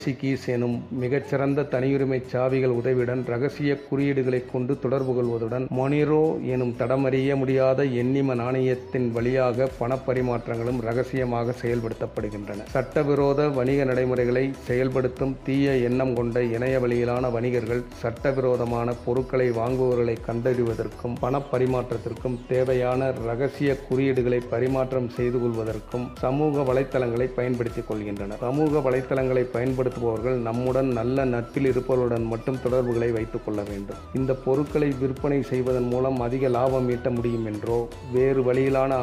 keys எனும் மிகச்சிறந்த தனியுரிமை சாவிகள் உதவியுடன் ரகசிய குறியீடுகளைக் கொண்டு தொடர்பு கொள்வதுடன் மொனிரோ எனும் தடமறிய முடியாத எண்ணிம நாணயத்தின் வழியாக பணப்பரிமாற்றங்களும் ரகசியமாக செயல்படுத்தப்படுகின்றன சட்டவிரோத வணிக நடைமுறைகளை செயல்படுத்தும் தீய எண்ணம் கொண்ட இணைய வழியிலான வணிகர்கள் சட்டவிரோதமான பொருட்களை வாங்குபவர்களை கண்டறிவதற்கும் பணப்பரிமாற்றத்திற்கும் தேவையான ரகசிய குறியீடுகளை பரிமாற்றம் செய்து கொள்வதற்கும் சமூக வலைத்தளங்களை பயன்படுத்திக் கொள்கின்றனர் சமூக வலைத்தளங்களை பயன்படுத்துபவர்கள் நம்முடன் நல்ல நட்பில் இருப்பவர்களுடன் மட்டும் தொடர்புகளை வைத்துக் கொள்ள வேண்டும் இந்த பொருட்களை விற்பனை செய்வதன் மூலம் அதிக லாபம் ஈட்ட முடியும் என்றோ வேறு வழியிலான